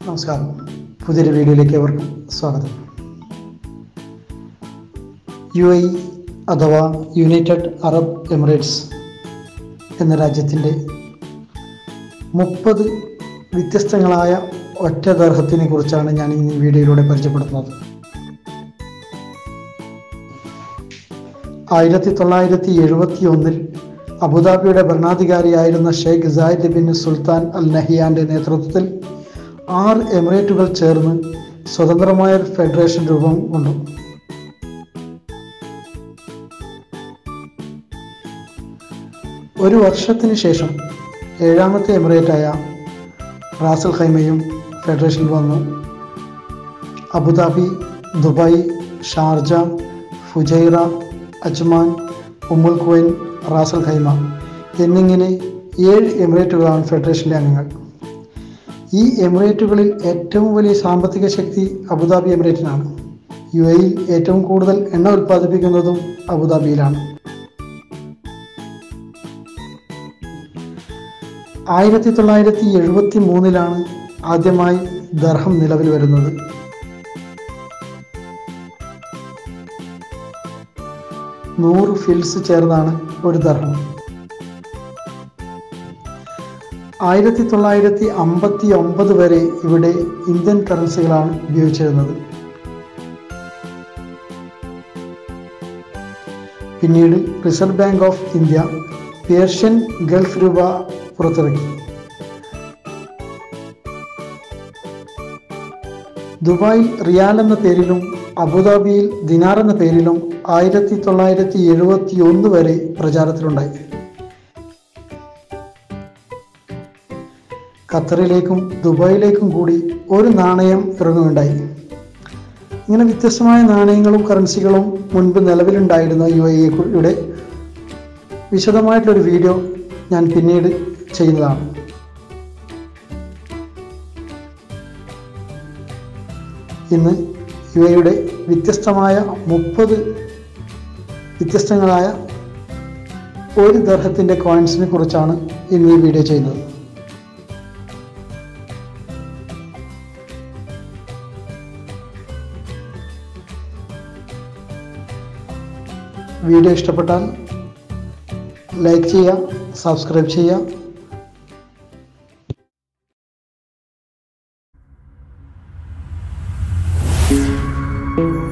നമസ്കാരം പുതിയൊരു വീഡിയോയിലേക്ക് അവർക്കും സ്വാഗതം യു ഐ അഥവാ യുണൈറ്റഡ് അറബ് എമിറേറ്റ്സ് എന്ന രാജ്യത്തിൻ്റെ മുപ്പത് വ്യത്യസ്തങ്ങളായ ഒറ്റ ദർഹത്തിനെ കുറിച്ചാണ് ഞാൻ ഈ വീഡിയോയിലൂടെ പരിചയപ്പെടുത്തുന്നത് ആയിരത്തി തൊള്ളായിരത്തി എഴുപത്തി ഒന്നിൽ അബുദാബിയുടെ ഭരണാധികാരിയായിരുന്ന Sheikh Zayed bin Sultan Al നഹിയാന്റെ നേതൃത്വത്തിൽ ആറ് എമിറേറ്റുകൾ ചേർന്ന് സ്വതന്ത്രമായ ഒരു ഫെഡറേഷൻ രൂപം കൊണ്ടു ഒരു വർഷത്തിന് ശേഷം ഏഴാമത്തെ എമിറേറ്റായ റാസൽ ഖൈമയും ഫെഡറേഷനിൽ വന്നു Abu Dhabi Dubai Sharjah Fujairah Ajman Umm al Quwain Ras al Khaimah എന്നിങ്ങനെ ഏഴ് എമിറേറ്റുകളാണ് ഫെഡറേഷനിലെ അംഗങ്ങൾ ഈ എമിറേറ്റുകളിൽ ഏറ്റവും വലിയ സാമ്പത്തിക ശക്തി അബുദാബി എമിറേറ്റിനാണ് യു എയിൽ ഏറ്റവും കൂടുതൽ എണ്ണ ഉൽപ്പാദിപ്പിക്കുന്നതും അബുദാബിയിലാണ് ആയിരത്തി തൊള്ളായിരത്തി എഴുപത്തി മൂന്നിലാണ് ആദ്യമായി ദർഹം നിലവിൽ വരുന്നത് നൂറ് ഫിൽസ് ചേർന്നാണ് ഒരു ദർഹം ആയിരത്തി തൊള്ളായിരത്തി അമ്പത്തി ഒമ്പത് വരെ ഇവിടെ ഇന്ത്യൻ കറൻസികളാണ് ഉപയോഗിച്ചിരുന്നത് പിന്നീട് Reserve Bank of India Persian Gulf രൂപ പുറത്തിറക്കി ദുബായിൽ റിയാൽ എന്ന പേരിലും അബുദാബിയിൽ ദിനാർ എന്ന പേരിലും ആയിരത്തി തൊള്ളായിരത്തി എഴുപത്തി ഒന്ന് വരെ പ്രചാരത്തിലുണ്ടായി ഖത്തറിലേക്കും ദുബായിലേക്കും കൂടി ഒരു നാണയം ഇറങ്ങുകയുണ്ടായി ഇങ്ങനെ വ്യത്യസ്തമായ നാണയങ്ങളും കറൻസികളും മുൻപ് നിലവിലുണ്ടായിരുന്ന യു ഐ യുടെ വിശദമായിട്ടുള്ളൊരു വീഡിയോ ഞാൻ പിന്നീട് ചെയ്യുന്നതാണ് ഇന്ന് യു എയുടെ വ്യത്യസ്തമായ മുപ്പത് വ്യത്യസ്തങ്ങളായ ഒരു ദർഹത്തിൻ്റെ കോയിൻസിനെ കുറിച്ചാണ് ഇന്ന് ഈ വീഡിയോ ചെയ്യുന്നത് വീഡിയോ ഇഷ്ടപ്പെട്ടാൽ ലൈക്ക് ചെയ്യുക സബ്സ്ക്രൈബ് ചെയ്യുക thank you